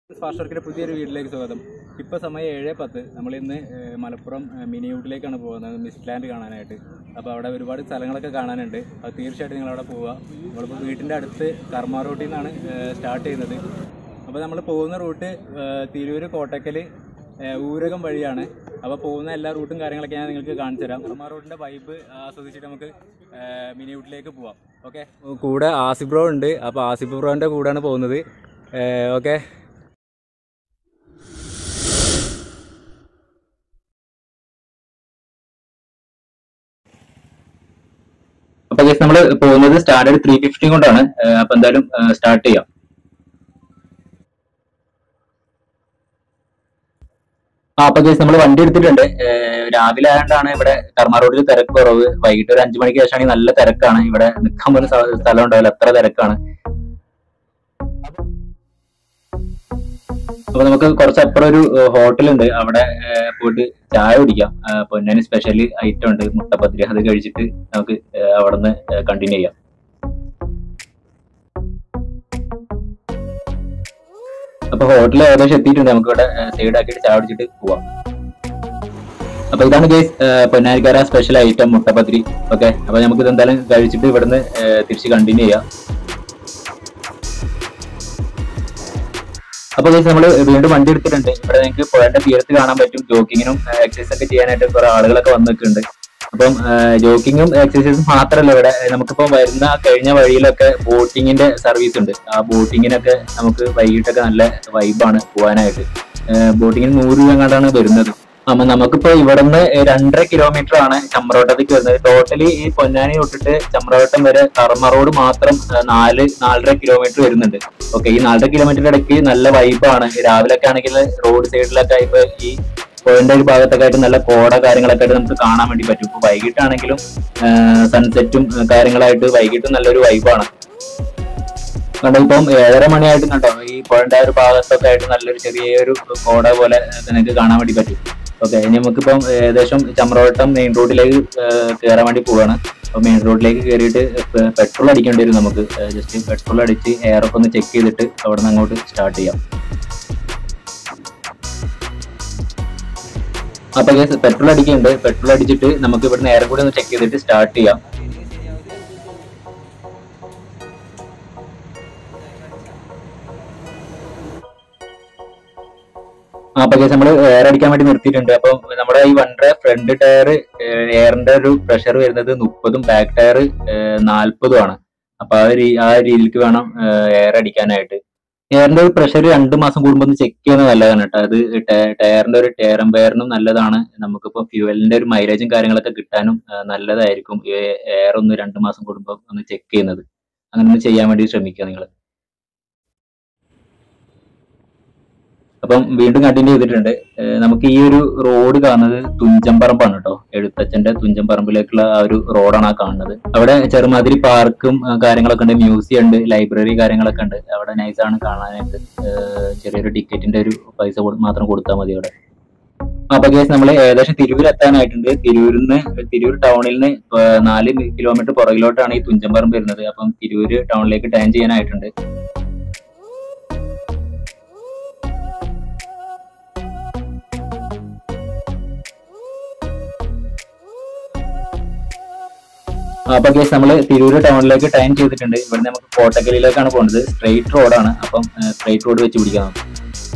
Fast വർക്കിന്റെ പുതിയൊരു വീട്ടിലേക്ക് സ്വാഗതം ഇപ്പോൾ സമയം ഏഴ് പത്ത് നമ്മൾ ഇന്ന് ഏഹ്, മലപ്പുറം ഏഹ്, മിനി ഊട്ടിലേക്കാണ് പോകുന്നത് മിസ്റ്റ് ലാൻഡ് കാണാനായിട്ട് അപ്പോൾ അവിടെ ഒരുപാട് സ്ഥലങ്ങളൊക്കെ കാണാനുണ്ട് അത് തീർച്ചയായിട്ടും നിങ്ങൾ അവിടെ പോവുക നമ്മളിപ്പോൾ വീട്ടിൻ്റെ അടുത്ത് കർമ്മ റൂട്ടിൽ നിന്നാണ് സ്റ്റാർട്ട് ചെയ്യുന്നത് അപ്പോൾ നമ്മൾ പോകുന്ന റൂട്ട് ഏഹ്, തിരൂർ കോട്ടക്കൽ ഏഹ്, ഊരകം വഴിയാണ് അപ്പോൾ പോകുന്ന എല്ലാ റൂട്ടും കാര്യങ്ങളൊക്കെ ഞാൻ നിങ്ങൾക്ക് കാണിച്ചു തരാം കർമ്മ റൂട്ടിൻ്റെ വൈബ് ആസ്വദിച്ചിട്ട് നമുക്ക് ഏഹ്, മിനി ഊട്ടിലേക്ക് പോവാം ഓക്കെ കൂടെ ആസിഫ് ബ്രോ ഉണ്ട് അപ്പോൾ ആസിഫ് ബ്രോൻ്റെ കൂടെയാണ് പോകുന്നത് ഓക്കെ അപ്പൊ ഗസ് നമ്മൾ പോകുന്നത് സ്റ്റാൻഡേർഡ് ത്രീ ഫിഫ്റ്റി കൊണ്ടാണ് ഏഹ് അപ്പൊ എന്തായാലും സ്റ്റാർട്ട് ചെയ്യാം ആ അപ്പൊ ഗസ് നമ്മൾ വണ്ടി എടുത്തിട്ടുണ്ട് ഏഹ് രാവിലെ ആയതുകൊണ്ടാണ് ഇവിടെ കർമ്മ റോഡിൽ തിരക്ക് കുറവ് വൈകിട്ട് ഒരു അഞ്ചു മണിക്ക് ശേഷമാണെങ്കിൽ നല്ല തിരക്കാണ് ഇവിടെ നിൽക്കാൻ പോലും സ്ഥ- സ്ഥലം ഉണ്ടാവില്ല അത്ര തിരക്കാണ് അപ്പൊ നമുക്ക് കുറച്ച് അപ്പുറം ഒരു ഹോട്ടൽ ഉണ്ട് അവിടെ ഏഹ് പോയിട്ട് ചായ കുടിക്കാം ഏഹ് പൊന്നാനി സ്പെഷ്യൽ ഐറ്റം ഉണ്ട് മുട്ടപ്പത്തിരി അത് കഴിച്ചിട്ട് നമുക്ക് ഏഹ് അവിടുന്ന് കണ്ടിന്യൂ ചെയ്യാം അപ്പൊ ഹോട്ടൽ ഏകദേശം എത്തിയിട്ടുണ്ട് നമുക്ക് ഇവിടെ സൈഡ് ആക്കിയിട്ട് ചായ കുടിച്ചിട്ട് പോവാം അപ്പൊ ഇതാണ് ഗൈസ് പൊന്നാനിക്കാര സ്പെഷ്യൽ ഐറ്റം മുട്ടപ്പത്തിരി ഓക്കെ അപ്പൊ നമുക്ക് ഇത് എന്തായാലും കഴിച്ചിട്ട് ഇവിടുന്ന് ഏഹ് തിരിച്ച് കണ്ടിന്യൂ ചെയ്യാം അപ്പൊ ഗൈസ് നമ്മൾ വീണ്ടും വണ്ടി എടുത്തിട്ടുണ്ട് ഇവിടെ നിങ്ങൾക്ക് പുഴന്റെ തീരത്ത് കാണാൻ പറ്റും ജോക്കിങ്ങിനും എക്സസൈസ് ഒക്കെ ചെയ്യാനായിട്ട് കുറെ ആളുകളൊക്കെ വന്നിട്ടുണ്ട് അപ്പം ജോക്കിങ്ങും എക്സസൈസും മാത്രമല്ല ഇവിടെ ഏഹ് നമുക്കിപ്പം വരുന്ന കഴിഞ്ഞ വഴിയിലൊക്കെ ബോട്ടിങ്ങിന്റെ സർവീസ് ഉണ്ട് ആ ബോട്ടിങ്ങിനൊക്കെ നമുക്ക് വൈകിട്ടൊക്കെ നല്ല വൈബാണ് പോകാനായിട്ട് ബോട്ടിങ്ങിന് നൂറ് രൂപ എങ്ങാണ്ടാണ് വരുന്നത് അപ്പൊ നമുക്കിപ്പോ ഇവിടുന്ന് രണ്ടര കിലോമീറ്റർ ആണ് ചമ്രവട്ടത്തേക്ക് വരുന്നത് ടോട്ടലി ഈ പൊന്നാനി തൊട്ടിട്ട് ചമ്രവട്ടം വരെ കർമ്മ റോഡ് മാത്രം ഏഹ് നാല് നാലര കിലോമീറ്റർ വരുന്നുണ്ട് ഓക്കെ ഈ നാലര കിലോമീറ്ററിന്റെ ഇടയ്ക്ക് നല്ല വൈബാണ് രാവിലൊക്കെ ആണെങ്കിൽ റോഡ് സൈഡിലൊക്കെ ഇപ്പൊ ഈ പുഴന്റെ ഒരു ഭാഗത്തൊക്കെ ആയിട്ട് നല്ല കോട കാര്യങ്ങളൊക്കെ ആയിട്ട് നമുക്ക് കാണാൻ വേണ്ടി പറ്റും ഇപ്പൊ വൈകിട്ടാണെങ്കിലും സൺസെറ്റും കാര്യങ്ങളായിട്ട് വൈകിട്ടും നല്ലൊരു വൈബാണ് കണ്ടോ ഇപ്പം ഏഴര മണിയായിട്ടും കണ്ടോ ഈ പുഴന്റെ ആ ഒരു ഭാഗത്തൊക്കെ ആയിട്ട് നല്ലൊരു ചെറിയൊരു കോട പോലെ നിങ്ങൾക്ക് കാണാൻ വേണ്ടി പറ്റും ഓക്കെ ഇനി നമുക്കിപ്പം ഏകദേശം ചമ്രവട്ടം മെയിൻ റോഡിലേക്ക് കയറാൻ വേണ്ടി പോവാണ് അപ്പൊ മെയിൻ റോഡിലേക്ക് കയറിയിട്ട് പെട്രോൾ അടിക്കേണ്ടി വരും നമുക്ക് ജസ്റ്റ് പെട്രോൾ അടിച്ച് എയറൊക്കെ ഒന്ന് ചെക്ക് ചെയ്തിട്ട് അവിടെ നിന്ന് അങ്ങോട്ട് സ്റ്റാർട്ട് ചെയ്യാം അപ്പൊ പെട്രോൾ അടിക്കുന്നുണ്ട് പെട്രോൾ അടിച്ചിട്ട് നമുക്ക് ഇവിടുന്ന് എയർ കൂടി ഒന്ന് ചെക്ക് ചെയ്തിട്ട് സ്റ്റാർട്ട് ചെയ്യാം ആ അപ്പൊ കേസ് നമ്മള് എയർ അടിക്കാൻ വേണ്ടി നിർത്തിയിട്ടുണ്ട് അപ്പൊ നമ്മുടെ ഈ വണ്ടിയുടെ ഫ്രണ്ട് ടയർ എയറിന്റെ ഒരു പ്രഷർ വരുന്നത് മുപ്പതും ബാക്ക് ടയർ നാൽപ്പതും ആണ് അപ്പൊ ആ രീ ആ രീതിക്ക് വേണം എയർ അടിക്കാനായിട്ട് എയറിന്റെ ഒരു പ്രഷർ രണ്ട് മാസം കൂടുമ്പോൾ ഒന്ന് ചെക്ക് ചെയ്യുന്നത് നല്ലതാണ് കേട്ടോ അത് ടയറിന്റെ ഒരു ടയർ എംപയറിനും നല്ലതാണ് നമുക്കിപ്പോ ഫ്യൂവലിന്റെ ഒരു മൈലേജും കാര്യങ്ങളൊക്കെ കിട്ടാനും ആ, നല്ലതായിരിക്കും എയർ ഒന്ന് രണ്ട് മാസം കൂടുമ്പോൾ ഒന്ന് ചെക്ക് ചെയ്യുന്നത് അങ്ങനെ ഒന്ന് ചെയ്യാൻ വേണ്ടി ശ്രമിക്കുക നിങ്ങൾ അപ്പം വീണ്ടും കണ്ടിന്യൂ ചെയ്തിട്ടുണ്ട് ഏഹ് നമുക്ക് ഈ ഒരു റോഡ് കാണുന്നത് തുഞ്ചംപറമ്പാണ് കേട്ടോ എഴുത്തച്ഛന്റെ തുഞ്ചംപറമ്പിലേക്കുള്ള ആ ഒരു റോഡാണ് ആ കാണുന്നത് അവിടെ ചെറുമാതിരി പാർക്കും ആ, കാര്യങ്ങളൊക്കെ ഉണ്ട് മ്യൂസിയം ഉണ്ട് ലൈബ്രറി കാര്യങ്ങളൊക്കെ ഉണ്ട് അവിടെ നൈസാണ് കാണാനായിട്ട് ഏഹ് ചെറിയൊരു ടിക്കറ്റിന്റെ ഒരു പൈസ കൊടു- മാത്രം കൊടുത്താൽ മതി അവിടെ അപ്പൊ കേസ് നമ്മൾ ഏകദേശം തിരൂർ എത്താനായിട്ടുണ്ട് തിരൂരിൽ നിന്ന് തിരൂർ ടൗണിൽ നിന്ന് നാല് കിലോമീറ്റർ പുറകിലോട്ടാണ് ഈ തുഞ്ചംപറമ്പ് വരുന്നത് അപ്പം തിരൂര് ടൗണിലേക്ക് ടേൺ ചെയ്യാനായിട്ടുണ്ട് അപ്പൊ കേസ് നമ്മൾ തിരൂര് ടൗണിലേക്ക് ടൈം ചെയ്തിട്ടുണ്ട് ഇവിടെ നമുക്ക് കോട്ടക്കലിലേക്കാണ് പോകുന്നത് സ്ട്രെയിറ്റ് റോഡാണ് അപ്പം സ്ട്രെയിറ്റ് റോഡ് വെച്ച് പിടിക്കാം നമുക്ക്.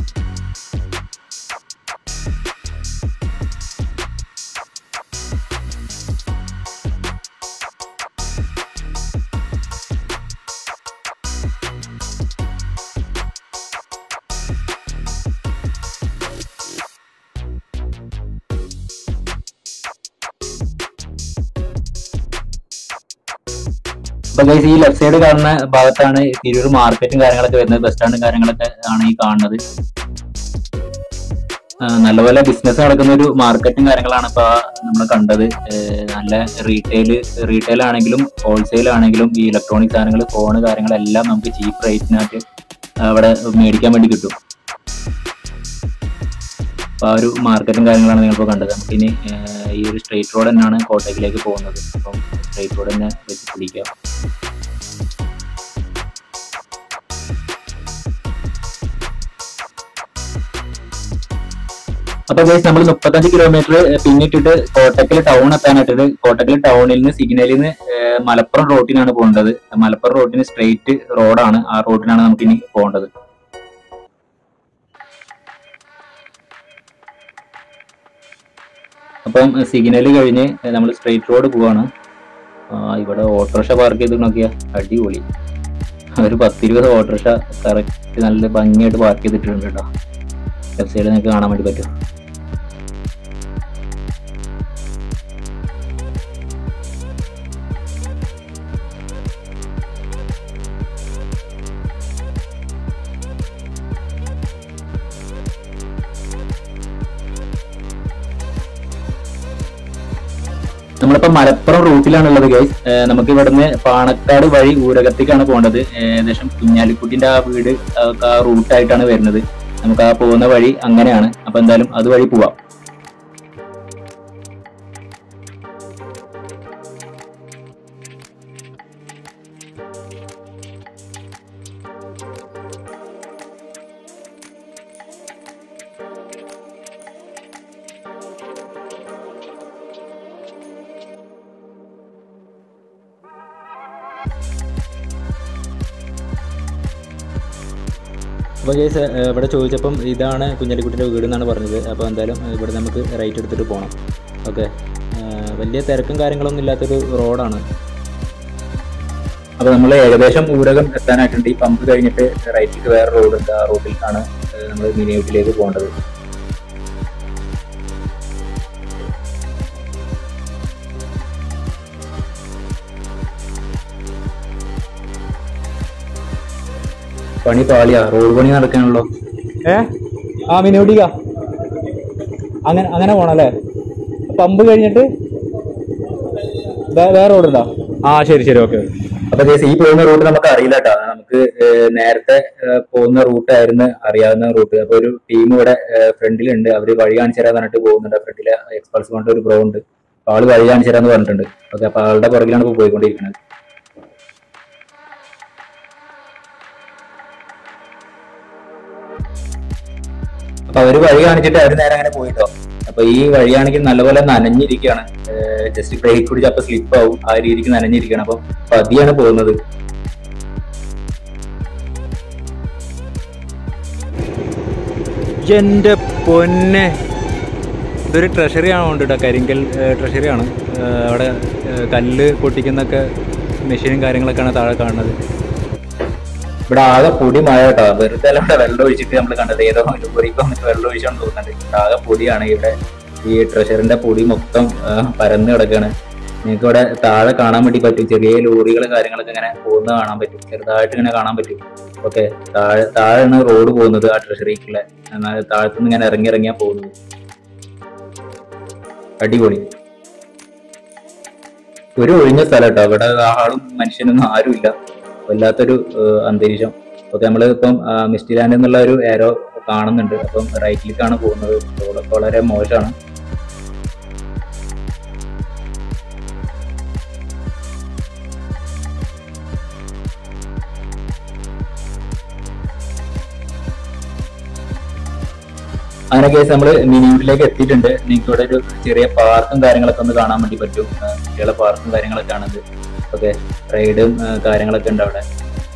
അപ്പൊ ഗൈസ് ഈ ലെഫ്റ്റ് സൈഡ് കാണുന്ന ഭാഗത്താണ് തിരൂർ മാർക്കറ്റും കാര്യങ്ങളൊക്കെ വരുന്നത് ബസ് സ്റ്റാൻഡും കാര്യങ്ങളൊക്കെ ആണ് ഈ കാണുന്നത് ആ, നല്ലപോലെ ബിസിനസ് നടക്കുന്ന ഒരു മാർക്കറ്റും കാര്യങ്ങളാണ് ഇപ്പൊ നമ്മൾ കണ്ടത് ഏഹ് നല്ല റീറ്റെയിൽ റീറ്റെയിൽ ആണെങ്കിലും ഹോൾസെയിൽ ആണെങ്കിലും ഈ ഇലക്ട്രോണിക് സാധനങ്ങൾ ഫോണ് കാര്യങ്ങളെല്ലാം നമുക്ക് ചീപ്പ് റേറ്റിനായിട്ട് അവിടെ മേടിക്കാൻ വേണ്ടി കിട്ടും അപ്പൊ ആ ഒരു മാർക്കറ്റും കാര്യങ്ങളാണ് നിങ്ങളിപ്പോൾ കണ്ടത് നമുക്കിനി ഏഹ് ഈ ഒരു സ്ട്രെയിറ്റ് റോഡ് തന്നെയാണ് കോട്ടയത്തിലേക്ക് പോകുന്നത് അപ്പം സ്ട്രെയിറ്റ് റോഡ് തന്നെ വെച്ച് പിടിക്കാം അപ്പൊ ഗൈസ് നമ്മൾ മുപ്പത്തഞ്ച് കിലോമീറ്റർ പിന്നിട്ടിട്ട് കോട്ടക്കൽ ടൗൺ എത്താനായിട്ടത് കോട്ടക്കൽ ടൗണിൽ നിന്ന് സിഗ്നലിൽ നിന്ന് ഏഹ്, മലപ്പുറം റോട്ടിനാണ് പോകേണ്ടത് മലപ്പുറം റോട്ടിന് സ്ട്രെയിറ്റ് റോഡാണ് ആ റോഡിനാണ് നമുക്ക് ഇനി പോകേണ്ടത് അപ്പം സിഗ്നൽ കഴിഞ്ഞ് നമ്മൾ സ്ട്രെയിറ്റ് റോഡ് പോവാണ് ആ, ഇവിടെ ഓട്ടോറിക്ഷ പാർക്ക് ചെയ്ത് നോക്കിയാ അടിപൊളി ഒരു പത്തിരുപത് ഓട്ടോറിക്ഷ കറക്റ്റ് നല്ല ഭംഗിയായിട്ട് പാർക്ക് ചെയ്തിട്ടുണ്ട് കേട്ടോ ലെഫ്റ്റ് സൈഡിൽ നിങ്ങൾക്ക് കാണാൻ വേണ്ടി പറ്റും നമ്മളിപ്പോ മലപ്പുറം റൂട്ടിലാണുള്ളത് ഗൈസ് നമുക്ക് ഇവിടുന്ന് പാണക്കാട് വഴി ഊരകത്തേക്കാണ് പോകേണ്ടത് ഏകദേശം കുഞ്ഞാലിക്കുട്ടിന്റെ ആ വീട് ആ ആ റൂട്ടായിട്ടാണ് വരുന്നത് നമുക്ക് ആ പോകുന്ന വഴി അങ്ങനെയാണ് അപ്പൊ എന്തായാലും അതുവഴി പോവാം അപ്പോൾ കേസ് ഇവിടെ ചോദിച്ചപ്പം ഇതാണ് കുഞ്ഞാലിക്കുട്ടിയുടെ വീട് എന്നാണ് പറഞ്ഞത് അപ്പോൾ എന്തായാലും ഏഹ്, ഇവിടെ നമുക്ക് റൈറ്റ് എടുത്തിട്ട് പോകണം ഓക്കെ വലിയ തിരക്കും കാര്യങ്ങളൊന്നും ഇല്ലാത്തൊരു റോഡാണ് അപ്പോൾ നമ്മൾ ഏകദേശം ഊരകം എത്താനായിട്ടുണ്ട് ഈ പമ്പ് കഴിഞ്ഞിട്ട് റൈറ്റിലേക്ക് വേറെ റോഡ് ഉണ്ട് ആ റോഡിലേക്കാണ് നമ്മൾ മിനിയൂട്ടിലേക്ക് പോകേണ്ടത് പണി പാളിയാ റോഡ് പണി നടക്കാണല്ലോ ഏ ആ മിനോട്ടിക്ക അങ്ങനെ അങ്ങനെ പോണല്ലേ പമ്പ് കഴിഞ്ഞിട്ട് വേ- വേറെ റോഡ് ഉണ്ടോ ആ ശരി ശരി ഓക്കെ അപ്പൊ കേസ് ഈ പോകുന്ന റൂട്ട് നമുക്ക് അറിയില്ല കേട്ടോ നമുക്ക് ഏഹ്, നേരത്തെ ഏഹ്, പോകുന്ന റൂട്ടായിരുന്നു അറിയാവുന്ന റൂട്ട് അപ്പൊ ഒരു ടീം ഇവിടെ ഫ്രണ്ടിലുണ്ട് അവര് വഴി കാണിച്ചു തരാൻ പറഞ്ഞിട്ട് പോകുന്നുണ്ട് ഫ്രണ്ടിലെ എക്സ്പൾസ് കൊണ്ട് ഒരു ബ്രോ ഉണ്ട് അപ്പൊ ആള് വഴി കാണിച്ചു തരാന്ന് പറഞ്ഞിട്ടുണ്ട് ഓക്കെ അപ്പൊ ആളുടെ പുറകിലാണ് ഇപ്പൊ പോയിക്കൊണ്ടിരിക്കുന്നത് അപ്പൊ അവര് വഴി കാണിച്ചിട്ട് അവര് നേരെ അങ്ങനെ പോയിട്ടോ അപ്പൊ ഈ വഴിയാണെങ്കിൽ നല്ലപോലെ നനഞ്ഞിരിക്കുകയാണ് ജസ്റ്റ് ബ്രേക്ക് പിടിച്ച് അപ്പൊ സ്ലിപ്പ് ആവും ആ രീതിക്ക് നനഞ്ഞിരിക്കുകയാണ് അപ്പൊ പതിയാണ് പോകുന്നത് എൻ്റെ പൊന്നെ ഇതൊരു ട്രഷറി ആണ് കേട്ടോ കരിങ്കൽ ട്രഷറി ആണ് ഏഹ് അവിടെ ഏഹ് കല്ല് പൊട്ടിക്കുന്നൊക്കെ മെഷീനും കാര്യങ്ങളൊക്കെയാണ് താഴെ കാണുന്നത് ഇവിടെ ആകെ പൊടി മഴ കേട്ടോ വെറുതെ അല്ല ഇവിടെ വെള്ളം ഒഴിച്ചിട്ട് നമ്മൾ കണ്ടത് ഏതോ ലോറിക്ക് വന്നിട്ട് വെള്ളം ഒഴിച്ചാണ് തോന്നുന്നുണ്ട് ഇവിടെ ആകെ പൊടിയാണ് ഇവിടെ ഈ ട്രഷറിന്റെ പൊടി മൊത്തം ആ, പരന്ന് കിടക്കാണ് നിങ്ങൾക്ക് ഇവിടെ താഴെ കാണാൻ വേണ്ടി പറ്റും ചെറിയ ലോറികൾ കാര്യങ്ങളൊക്കെ ഇങ്ങനെ പോകുന്നത് കാണാൻ പറ്റും ചെറുതായിട്ട് ഇങ്ങനെ കാണാൻ പറ്റും ഓക്കെ താഴെ താഴെയാണ് റോഡ് പോകുന്നത് ആ ട്രഷറിക്കുള്ള എന്നാൽ താഴത്തുനിന്ന് ഇങ്ങനെ ഇറങ്ങി ഇറങ്ങിയാ പോകുന്നത് അടിപൊളി ഒരു ഒഴിഞ്ഞ സ്ഥലം കേട്ടോ ഇവിടെ ആളും മനുഷ്യനൊന്നും ആരുമില്ല വല്ലാത്തൊരു ഏഹ്, അന്തരീക്ഷം ഓക്കെ നമ്മൾ ഇപ്പം മിസ്റ്റി ലാൻഡ് എന്നുള്ള ഒരു ഏരോ കാണുന്നുണ്ട് അപ്പം റൈറ്റിലേക്കാണ് പോകുന്നത് റോഡൊക്കെ വളരെ മോശമാണ് അങ്ങനെ കേസ് നമ്മൾ മിനിയൂട്ടിലേക്ക് എത്തിയിട്ടുണ്ട് നിങ്ങൾക്ക് ഇവിടെ ഒരു ചെറിയ പാർക്കും കാര്യങ്ങളൊക്കെ ഒന്ന് കാണാൻ വേണ്ടി പറ്റും ആ, കുട്ടികളെ പാർക്കും കാര്യങ്ങളൊക്കെ ആണത് ഓക്കെ റൈഡും ആ, കാര്യങ്ങളൊക്കെ ഉണ്ട് അവിടെ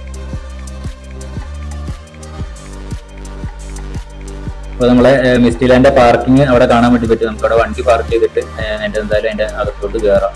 അപ്പൊ നമ്മളെ മിസ്റ്റി ലാൻഡ് പാർക്കിംഗ് അവിടെ കാണാൻ വേണ്ടി പറ്റും നമുക്ക് അവിടെ വണ്ടി പാർക്ക് ചെയ്തിട്ട് ഏഹ്, അതിന്റെ എന്തായാലും അതിന്റെ അകത്തോട്ട് കയറാം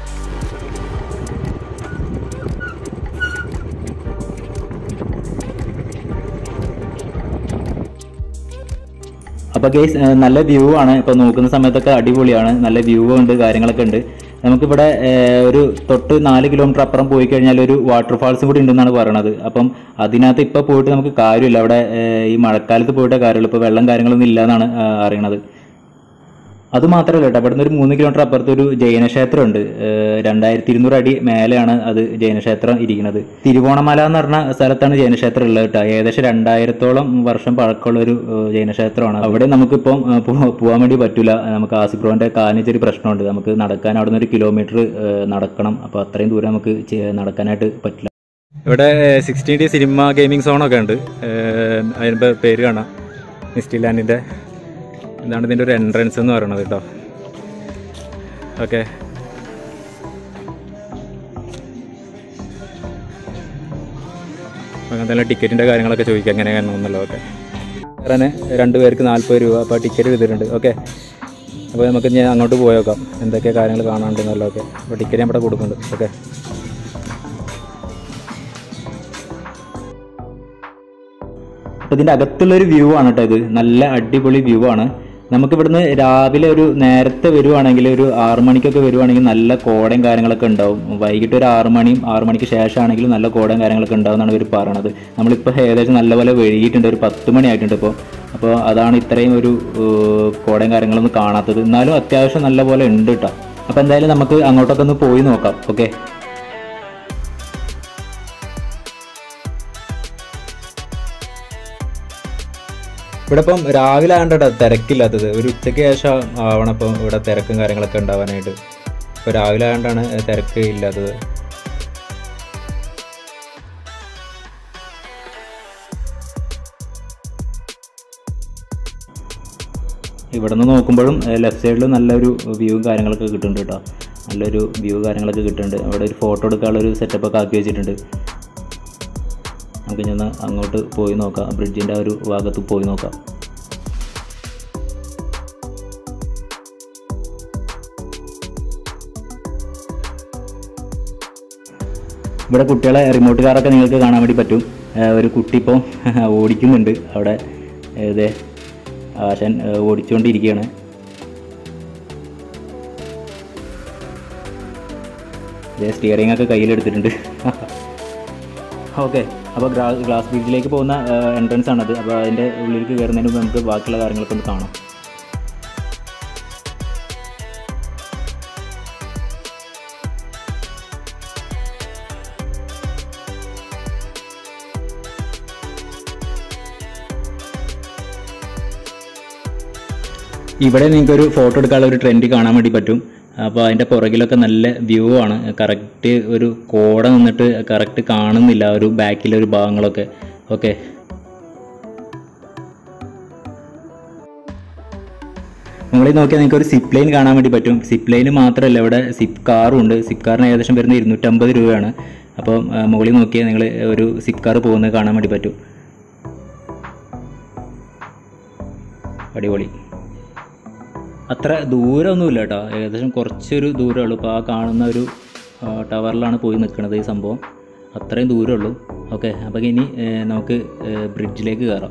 അപ്പോൾ കേസ് നല്ല വ്യൂ ആണ് ഇപ്പോൾ നോക്കുന്ന സമയത്തൊക്കെ അടിപൊളിയാണ് നല്ല വ്യൂ ഉണ്ട് കാര്യങ്ങളൊക്കെ ഉണ്ട് നമുക്കിവിടെ ഏഹ്, ഒരു തൊട്ട് നാല് കിലോമീറ്റർ അപ്പുറം പോയി കഴിഞ്ഞാൽ ഒരു വാട്ടർഫാൾസും കൂടി ഉണ്ടെന്നാണ് പറയണത് അപ്പം അതിനകത്ത് ഇപ്പോൾ പോയിട്ട് നമുക്ക് കാര്യമില്ല അവിടെ ഏഹ്, ഈ മഴക്കാലത്ത് പോയിട്ടേ കാര്യമുള്ളൂ ഇപ്പോൾ വെള്ളം കാര്യങ്ങളൊന്നും ഇല്ല എന്നാണ് ഏഹ്, അറിയണത് അത് മാത്രമല്ല കേട്ടോ അവിടുന്ന് ഒരു മൂന്ന് കിലോമീറ്റർ അപ്പുറത്ത് ഒരു ജൈനക്ഷേത്രം ഉണ്ട് രണ്ടായിരത്തി ഇരുന്നൂറ് അടി മേലെയാണ് അത് ജൈനക്ഷേത്രം ഇരിക്കുന്നത് തിരുവോണമല എന്ന് പറഞ്ഞ സ്ഥലത്താണ് ജൈനക്ഷേത്രം ഉള്ളത് കേട്ടോ ഏകദേശം രണ്ടായിരത്തോളം വർഷം പഴക്കമുള്ള ഒരു ഏഹ്, ജൈനക്ഷേത്രമാണ് അവിടെ നമുക്കിപ്പം ഏഹ്, പോ- പോകാൻ വേണ്ടി പറ്റില്ല നമുക്ക് ആസിബ്രോന്റെ കാലിന് ചെറിയ പ്രശ്നമുണ്ട് നമുക്ക് നടക്കാൻ അവിടെ നിന്ന് ഒരു കിലോമീറ്റർ നടക്കണം അപ്പോൾ അത്രയും ദൂരം നമുക്ക് ചെ- നടക്കാനായിട്ട് പറ്റില്ല ഇവിടെ സിക്സ്റ്റീൻ ഡി സിനിമ ഗെയിമിംഗ് സോണൊക്കെ ഉണ്ട് ഏഹ് അതിൻ്റെ പേര് കാണാം മിസ്റ്റി ലാൻഡിൻ്റെ ഇതാണ് ഇതിൻ്റെ ഒരു എൻട്രൻസ് എന്ന് പറയുന്നത് കേട്ടോ ഓക്കെ അങ്ങനെ തന്നെ ടിക്കറ്റിൻ്റെ കാര്യങ്ങളൊക്കെ ചോദിക്കാം എങ്ങനെയാണെന്നല്ലോ ഓക്കെ അങ്ങനെ രണ്ട് പേർക്ക് നാൽപ്പത് രൂപ അപ്പോൾ ടിക്കറ്റ് ചെയ്തിട്ടുണ്ട് ഓക്കെ അപ്പോൾ നമുക്ക് ഞാൻ അങ്ങോട്ട് പോയേക്കാം എന്തൊക്കെ കാര്യങ്ങൾ കാണാണ്ടെന്നല്ലോ ഓക്കെ അപ്പോൾ ടിക്കറ്റ് ഞാൻ ഇവിടെ കൊടുക്കുന്നുണ്ട് ഓക്കെ അപ്പോൾ ഇതിൻ്റെ അകത്തുള്ളൊരു വ്യൂ ആണ് കേട്ടോ ഇത് നല്ല അടിപൊളി വ്യൂ ആണ് നമുക്ക് ഇവിടുന്ന് രാവിലെ ഒരു നേരത്തെ വരുവാണെങ്കിൽ ഒരു ആറു മണിക്കൊക്കെ വരുവാണെങ്കിൽ നല്ല കോടയും കാര്യങ്ങളൊക്കെ ഉണ്ടാവും വൈകിട്ട് ഒരു ആറു മണിയും ആറു മണിക്ക് ശേഷമാണെങ്കിലും നല്ല കോടയും കാര്യങ്ങളൊക്കെ ഉണ്ടാവും എന്നാണ് ഇവർ പറയണത് നമ്മളിപ്പോൾ ഏകദേശം നല്ലപോലെ വൈകിട്ടുണ്ട് ഒരു പത്ത് മണി ആയിട്ടുണ്ട് ഇപ്പോൾ അപ്പോൾ അതാണ് ഇത്രയും ഒരു ഏർ, കോടയും കാര്യങ്ങളൊന്നും കാണാത്തത് എന്നാലും അത്യാവശ്യം നല്ല പോലെ ഉണ്ട് കേട്ടോ അപ്പോൾ എന്തായാലും നമുക്ക് അങ്ങോട്ടൊക്കെ ഒന്ന് പോയി നോക്കാം ഓക്കെ ഇവിടെ ഇപ്പം രാവിലെ ആകണ്ട തിരക്കില്ലാത്തത് ഒരു ഉച്ചയ്ക്ക് ശേഷം ആവണം ഇപ്പം ഇവിടെ തിരക്കും കാര്യങ്ങളൊക്കെ ഉണ്ടാവാനായിട്ട് ഇപ്പോൾ രാവിലെ ആയതുകൊണ്ടാണ് തിരക്ക് ഇല്ലാത്തത് ഇവിടെ നിന്ന് നോക്കുമ്പോഴും ലെഫ്റ്റ് സൈഡിൽ നല്ലൊരു വ്യൂ കാര്യങ്ങളൊക്കെ കിട്ടുന്നുണ്ട് കേട്ടോ നല്ലൊരു വ്യൂ കാര്യങ്ങളൊക്കെ കിട്ടുന്നുണ്ട് അവിടെ ഒരു ഫോട്ടോ എടുക്കാനുള്ള ഒരു സെറ്റപ്പ് ഒക്കെ ആക്കി വെച്ചിട്ടുണ്ട് നമുക്ക് ചെന്ന് അങ്ങോട്ട് പോയി നോക്കാം ബ്രിഡ്ജിൻ്റെ ആ ഒരു ഭാഗത്ത് പോയി നോക്കാം ഇവിടെ കുട്ടികളെ റിമോട്ട് കാറൊക്കെ നിങ്ങൾക്ക് കാണാൻ വേണ്ടി പറ്റും ഏഹ് ഒരു കുട്ടി ഇപ്പോൾ ഓടിക്കുന്നുണ്ട് അവിടെ ഇതേ ആശാൻ ഏഹ് ഓടിച്ചുകൊണ്ടിരിക്കുകയാണ് ഇതേ സ്റ്റിയറിംഗ് ഒക്കെ കയ്യിലെടുത്തിട്ടുണ്ട് ഓക്കെ അപ്പോൾ ഗ്ലാസ് ബ്രിഡ്ജിലേക്ക് പോകുന്ന എൻട്രൻസ് ആണത് അപ്പോൾ അതിൻ്റെ ഉള്ളിലേക്ക് കയറുന്നതിന് മുമ്പ് നമുക്ക് ബാക്കിയുള്ള കാര്യങ്ങളൊക്കെ ഒന്ന് കാണാം ഇവിടെ നിങ്ങൾക്ക് ഒരു ഫോട്ടോ എടുക്കാനുള്ള ഒരു ട്രെൻഡ് കാണാൻ വേണ്ടി പറ്റും അപ്പോൾ അതിൻ്റെ പുറകിലൊക്കെ നല്ല വ്യൂ ആണ് കറക്റ്റ് ഒരു കോട നിന്നിട്ട് കറക്റ്റ് കാണുന്നില്ല ഒരു ബാക്കിലെ ഒരു ഭാഗങ്ങളൊക്കെ ഓക്കെ മുകളിൽ നോക്കിയാൽ നിങ്ങൾക്ക് ഒരു സിപ്പ് ലൈൻ കാണാൻ വേണ്ടി പറ്റും സിപ്പ് ലൈന് മാത്രമല്ല ഇവിടെ സിപ്പ് കാറും ഉണ്ട് സിപ്പ് കാറിന് ഏകദേശം വരുന്നത് ഇരുന്നൂറ്റമ്പത് രൂപയാണ് അപ്പം ആ, മുകളിൽ നോക്കിയാൽ നിങ്ങൾ ഒരു സിപ്പ് കാർ പോകുന്നത് കാണാൻ വേണ്ടി പറ്റും അടിപൊളി അത്ര ദൂരമൊന്നുമില്ല കേട്ടോ ഏകദേശം കുറച്ചൊരു ദൂരമേ ഉള്ളൂ ഇപ്പോൾ ആ കാണുന്ന ഒരു ആ, ടവറിലാണ് പോയി നിൽക്കുന്നത് ഈ സംഭവം അത്രയും ദൂരമേ ഉള്ളൂ ഓക്കെ അപ്പോൾ ഇനി ഏ, നമുക്ക് ഏ, ബ്രിഡ്ജിലേക്ക് കയറാം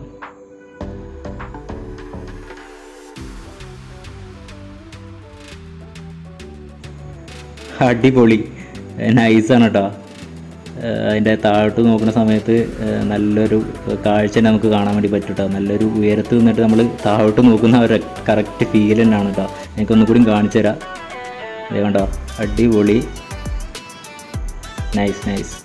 അടിപൊളി നൈസാണ് കേട്ടോ അതിൻ്റെ താഴോട്ട് നോക്കുന്ന സമയത്ത് ഏഹ് നല്ലൊരു കാഴ്ച തന്നെ നമുക്ക് കാണാൻ വേണ്ടി പറ്റും കേട്ടോ നല്ലൊരു ഉയരത്ത് നിന്നിട്ട് നമ്മൾ താഴോട്ട് നോക്കുന്ന ഒരു കറക്റ്റ് ഫീൽ തന്നെയാണ് കേട്ടോ എനിക്കൊന്നും കൂടി കാണിച്ചു തരാം ഇത് കണ്ടോ അടിപൊളി നൈസ് നൈസ്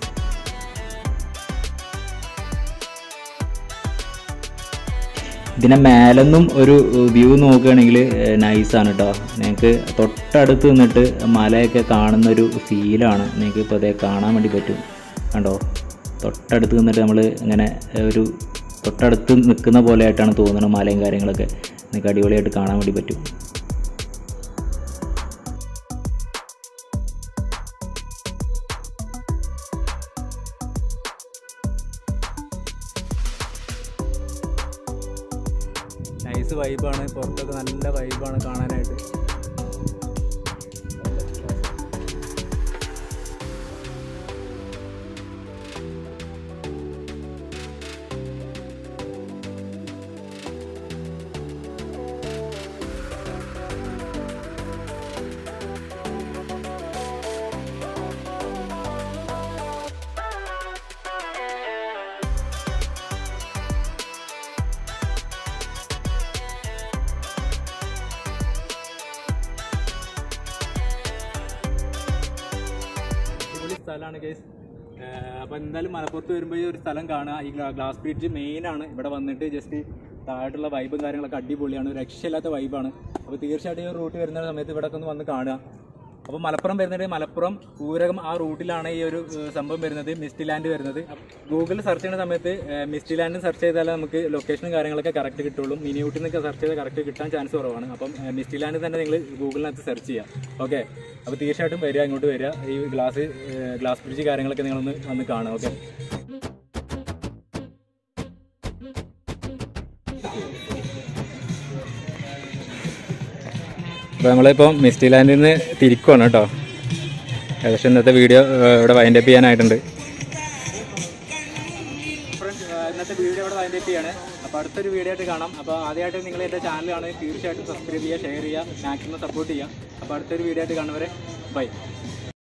ഇതിനെ മേലെന്നും ഒരു വ്യൂ നോക്കുകയാണെങ്കിൽ നൈസാണ് കേട്ടോ നിങ്ങൾക്ക് തൊട്ടടുത്ത് നിന്നിട്ട് മലയൊക്കെ കാണുന്ന ഒരു ഫീലാണ് നിങ്ങൾക്ക് ഇപ്പോൾ അതേ കാണാൻ വേണ്ടി പറ്റും കണ്ടോ തൊട്ടടുത്ത് നിന്നിട്ട് നമ്മൾ ഇങ്ങനെ ഒരു തൊട്ടടുത്ത് നിൽക്കുന്ന പോലെ ആയിട്ടാണ് തോന്നുന്നത് മലയും കാര്യങ്ങളൊക്കെ നിങ്ങൾക്ക് അടിപൊളിയായിട്ട് കാണാൻ വേണ്ടി പറ്റും നൈസ് വൈബാണ് പുറത്തൊക്കെ നല്ല വൈബാണ് കാണാനായിട്ട് അടിപൊളി സ്ഥലമാണ് ഗൈസ് അപ്പോൾ എന്തായാലും മലപ്പുറത്ത് വരുമ്പോൾ ഈ ഒരു സ്ഥലം കാണുക ഈ ഗ്ലാ- ഗ്ലാസ് ബ്രിഡ്ജ് മെയിൻ ആണ് ഇവിടെ വന്നിട്ട് ജസ്റ്റ് താഴോട്ടുള്ള വൈബും കാര്യങ്ങളൊക്കെ അടിപൊളിയാണ് ഒരു രക്ഷയില്ലാത്ത വൈബാണ് അപ്പോൾ തീർച്ചയായിട്ടും ഈ റൂട്ട് വരുന്ന സമയത്ത് ഇവിടെ ഒന്ന് വന്ന് കാണുക അപ്പോൾ മലപ്പുറം വരുന്നത് മലപ്പുറം ഊരകം ആ റൂട്ടിലാണ് ഈ ഒരു ഏഹ്, സംഭവം വരുന്നത് മിസ്റ്റി ലാൻഡ് വരുന്നത് ഗൂഗിളിൽ സെർച്ച് ചെയ്യുന്ന സമയത്ത് ഏഹ്, മിസ്റ്റി ലാൻഡ് സെർച്ച് ചെയ്താലേ നമുക്ക് ലൊക്കേഷനും കാര്യങ്ങളൊക്കെ കറക്റ്റ് കിട്ടുള്ളൂ മിനി ഊട്ടിൽ നിന്നൊക്കെ സെർച്ച് ചെയ്താൽ കറക്റ്റ് കിട്ടാൻ ചാൻസ് കുറവാണ് അപ്പം ഏഹ്, മിസ്റ്റി ലാൻഡ് തന്നെ നിങ്ങൾ ഗൂഗിളിനകത്ത് സെർച്ച് ചെയ്യുക ഓക്കെ അപ്പോൾ തീർച്ചയായിട്ടും വരിക ഇങ്ങോട്ട് വരിക ഈ ഗ്ലാസ് ഏഹ്, ഗ്ലാസ് ബ്രിഡ്ജ് കാര്യങ്ങളൊക്കെ നിങ്ങളൊന്ന് വന്ന് കാണുക ഓക്കെ അപ്പോൾ നമ്മളിപ്പോൾ മിസ്റ്റി ലാൻഡിൽ നിന്ന് തിരിക്കുവാണ് കേട്ടോ ഏകദേശം ഇന്നത്തെ വീഡിയോ ഏഹ്, ഇവിടെ വൈൻഡപ്പ് ചെയ്യാനായിട്ടുണ്ട് ഇന്നത്തെ വീഡിയോ ഇവിടെ വൈൻഡപ്പ് ചെയ്യാണ് അപ്പോൾ അടുത്തൊരു വീഡിയോ ആയിട്ട് കാണാം അപ്പോൾ ആദ്യമായിട്ട് നിങ്ങൾ എൻ്റെ ചാനലാണ് തീർച്ചയായിട്ടും സബ്സ്ക്രൈബ് ചെയ്യുക ഷെയർ ചെയ്യുക മാക്സിമം സപ്പോർട്ട് ചെയ്യുക അപ്പോൾ അടുത്തൊരു വീഡിയോ ആയിട്ട് കാണുന്നവരെ ബൈ